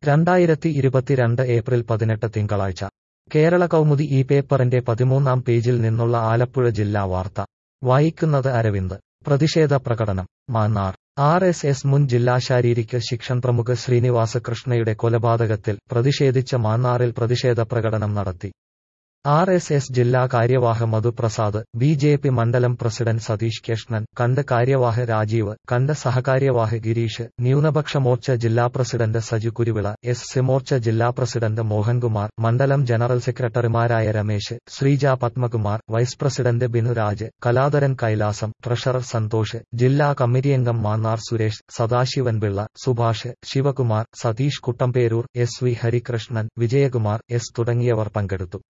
രണ്ടായിരത്തി ഇരുപത്തിരണ്ട് ഏപ്രിൽ പതിനെട്ട് തിങ്കളാഴ്ച കേരള കൗമുദി ഈ പേപ്പറിന്റെ പതിമൂന്നാം പേജിൽ നിന്നുള്ള ആലപ്പുഴ ജില്ലാ വാർത്ത വായിക്കുന്നത് അരവിന്ദ് പ്രതിഷേധ പ്രകടനം മാന്നാർ ആർ എസ് എസ് മുൻ ജില്ലാ ശാരീരിക ശിക്ഷൺ പ്രമുഖ ശ്രീനിവാസ കൃഷ്ണയുടെ കൊലപാതകത്തിൽ പ്രതിഷേധിച്ച മാന്നാറിൽ പ്രതിഷേധ പ്രകടനം നടത്തി ആർ എസ് എസ് ജില്ലാ കാര്യവാഹ മധുപ്രസാദ് ബി ജെ പി മണ്ഡലം പ്രസിഡന്റ് സതീഷ് കൃഷ്ണൻ കണ്ട് കാര്യവാഹ രാജീവ് കണ്ട് സഹകാര്യവാഹ ഗിരീഷ് ന്യൂനപക്ഷ മോർച്ച ജില്ലാ president Saju Kuruvila S C Morcha ജില്ലാ പ്രസിഡന്റ് മോഹൻകുമാർ മണ്ഡലം ജനറൽ സെക്രട്ടറിമാരായ Ramesh Sreeja Padmakumar vice president Binuraj Kaladharan Kailasam treasurer Santhosh ജില്ലാ കമ്മിറ്റിയംഗം Mannar Suresh Sadasivanpillai Subhash Sivakumar Satheesh Kuttamperoor S V Harikrishnan Vijayakumar S തുടങ്ങിയവർ പങ്കെടുത്തു